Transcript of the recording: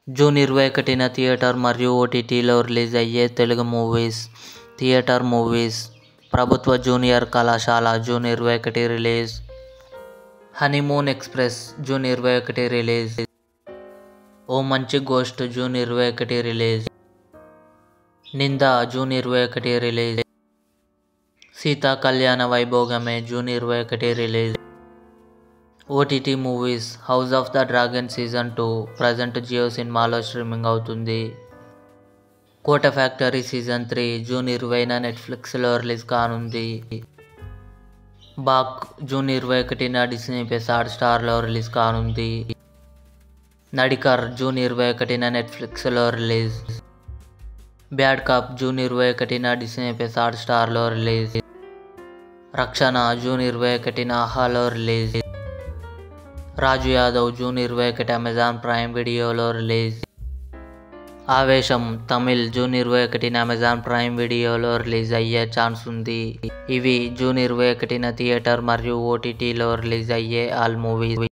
June ఇరవై ఒకటిన theatre మరియు ఓటీటీలో రిలీజ్ అయ్యే తెలుగు మూవీస్ థియేటర్ మూవీస్ ప్రభుత్వ జూనియర్ కళాశాల జూన్ ఇరవై ఒకటి రిలీజ్ హనీమూన్ ఎక్స్ప్రెస్ జూన్ ఇరవై ఒకటి రిలీజ్ ఓ మంచి గోస్ట్ జూన్ ఇరవై ఒకటి రిలీజ్ నింద జూన్ ఇరవై ఒకటి రిలీజ్ సీతా కళ్యాణ వైభోగమే జూన్ ఇరవై ఒకటి release OTT movies house of the dragon season two present Jio సినిమాలో స్ట్రీమింగ్ అవుతుంది Kota factory season three June ఇరవైన నెట్ఫ్లిక్స్లో రిలీజ్ కానుంది బాక్ జూన్ ఇరవై ఒకటిన డిస్నీ ప్లస్ హాట్ స్టార్లో రిలీజ్ కానుంది నడికర్ జూన్ ఇరవై ఒకటిన నెట్ఫ్లిక్స్లో రిలీజ్ బ్యాడ్ కాప్ జూన్ ఇరవై ఒకటిన డిస్నీ ప్లస్ హాట్ స్టార్లో రిలీజ్ రక్షణ జూన్ ఇరవై ఒకటిన ఆహాలో రిలీజ్ రాజు యాదవ్ జూన్ ఇరవై ఒకటి అమెజాన్ ప్రైమ్ వీడియోలో రిలీజ్ ఆవేశం తమిళ్ జూన్ ఇరవై ఒకటిన అమెజాన్ ప్రైమ్ వీడియోలో రిలీజ్ అయ్యే ఛాన్స్ ఉంది ఇవి జూన్ ఇరవై ఒకటిన థియేటర్ మరియు ఓటీటీలో రిలీజ్ అయ్యే ఆల్ మూవీస్